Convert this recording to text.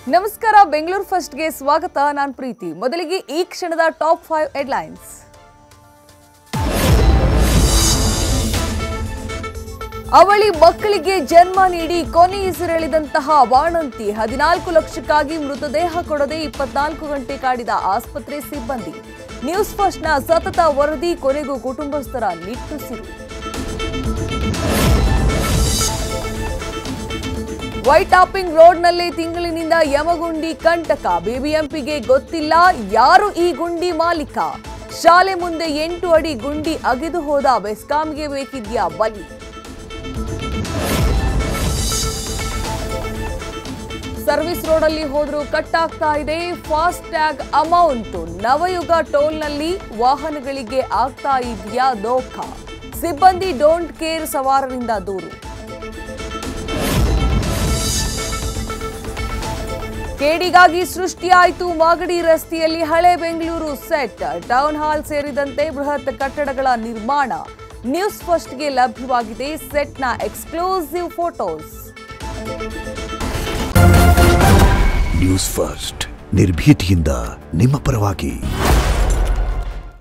ನಮಸ್ಕಾರ ಬೆಂಗಳೂರು ಫಸ್ಟ್ಗೆ ಸ್ವಾಗತ ನಾನು ಪ್ರೀತಿ ಮೊದಲಿಗೆ ಈ ಕ್ಷಣದ ಟಾಪ್ ಫೈವ್ ಹೆಡ್ಲೈನ್ಸ್ ಅವಳಿ ಮಕ್ಕಳಿಗೆ ಜನ್ಮ ನೀಡಿ ಕೊನೆಯುಸಿರೆಳೆದಂತಹ ಬಾಣಂತಿ ಹದಿನಾಲ್ಕು ಲಕ್ಷಕ್ಕಾಗಿ ಮೃತದೇಹ ಕೊಡದೆ ಇಪ್ಪತ್ನಾಲ್ಕು ಗಂಟೆ ಕಾಡಿದ ಆಸ್ಪತ್ರೆ ಸಿಬ್ಬಂದಿ ನ್ಯೂಸ್ ಫಸ್ಟ್ನ ಸತತ ವರದಿ ಕೊನೆಗೂ ಕುಟುಂಬಸ್ಥರ ನಿಟ್ಟುಸಿರು ವೈಟ್ ಟಾಪಿಂಗ್ ರೋಡ್ನಲ್ಲಿ ತಿಂಗಳಿನಿಂದ ಯಮಗುಂಡಿ ಕಂಟಕ ಬಿಬಿಎಂಪಿಗೆ ಗೊತ್ತಿಲ್ಲ ಯಾರು ಈ ಗುಂಡಿ ಮಾಲೀಕ ಶಾಲೆ ಮುಂದೆ ಎಂಟು ಅಡಿ ಗುಂಡಿ ಅಗೆದು ಹೋದ ಬೆಸ್ಕಾಂಗೆ ಬೇಕಿದ್ಯಾ ಬಲಿ ಸರ್ವಿಸ್ ರೋಡಲ್ಲಿ ಹೋದ್ರೂ ಕಟ್ ಆಗ್ತಾ ಇದೆ ಫಾಸ್ಟ್ ಟ್ಯಾಗ್ ಅಮೌಂಟ್ ನವಯುಗ ಟೋಲ್ನಲ್ಲಿ ವಾಹನಗಳಿಗೆ ಆಗ್ತಾ ಇದೆಯಾ ದೋಖ ಸಿಬ್ಬಂದಿ ಡೋಂಟ್ ಕೇರ್ ಸವಾರರಿಂದ ದೂರು ಕೇಡಿಗಾಗಿ ಸೃಷ್ಟಿಯಾಯಿತು ಮಾಗಡಿ ರಸ್ತೆಯಲ್ಲಿ ಹಳೆ ಬೆಂಗಳೂರು ಸೆಟ್ ಟೌನ್ ಹಾಲ್ ಸೇರಿದಂತೆ ಬೃಹತ್ ಕಟ್ಟಡಗಳ ನಿರ್ಮಾಣ ನ್ಯೂಸ್ ಫಸ್ಟ್ಗೆ ಲಭ್ಯವಾಗಿದೆ ಸೆಟ್ನ ಎಕ್ಸ್ಕ್ಲೂಸಿವ್ ಫೋಟೋಸ್ ನ್ಯೂಸ್ ಫಸ್ಟ್ ನಿರ್ಭೀತಿಯಿಂದ ನಿಮ್ಮ ಪರವಾಗಿ